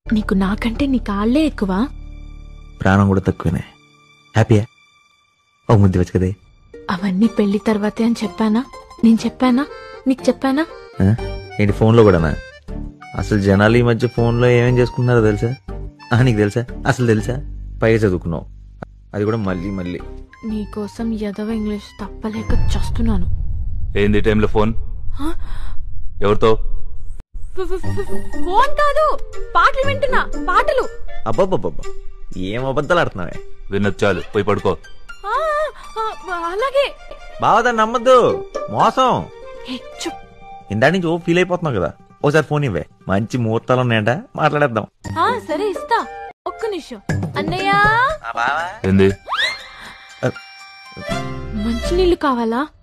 నీకు నాకంటే నీ కాళ్లే ఎక్కువ ప్రాణం కూడా తక్కువనే హ్యాపీయా ఒక ముద్దు వచ్చు కదే అవన్నీ పెళ్లి తర్వాతే అని చెప్పానా నేను చెప్పానా నీకు చెప్పానా ఆ? ఏంటి ఫోన్లో కూడానా అసలు జనాలు ఈ మధ్య ఫోన్లో ఏమేం చేసుకుంటున్నారో తెలుసా ఆ, నీకు తెలుసా అసలు తెలుసా పైగా చదువుకున్నావు అది కూడా మళ్ళీ మళ్ళీ నీకోసం ఎదవ ఇంగ్లీష్ తప్పలేక చస్తున్నాను ఏంది ఈ టైంలో ఫోన్ ఎవరితో ఫోన్ కాదు పాటలు వింటున్నా పాటలు అబ్బబ్బబ్బబ్బా ఏం అబద్ధాలు ఆడుతున్నావే విన్నది చాలు పోయి పడుకో ఆ, ఆ, అలాగే బావదాన్ని నమ్మద్దు మోసం ఏ, చుప్ ఇందా నుంచి ఓ ఫీల్ అయిపోతున్నావు కదా ఒకసారి ఫోన్ ఇవ్వే మంచి ముహూర్తాలు ఉన్నాయంట మాట్లాడేద్దాం ఆ, సరే ఇస్తా ఒక్క నిమిషం అన్నయ్య ఏంది మంచినీళ్ళు కావాలా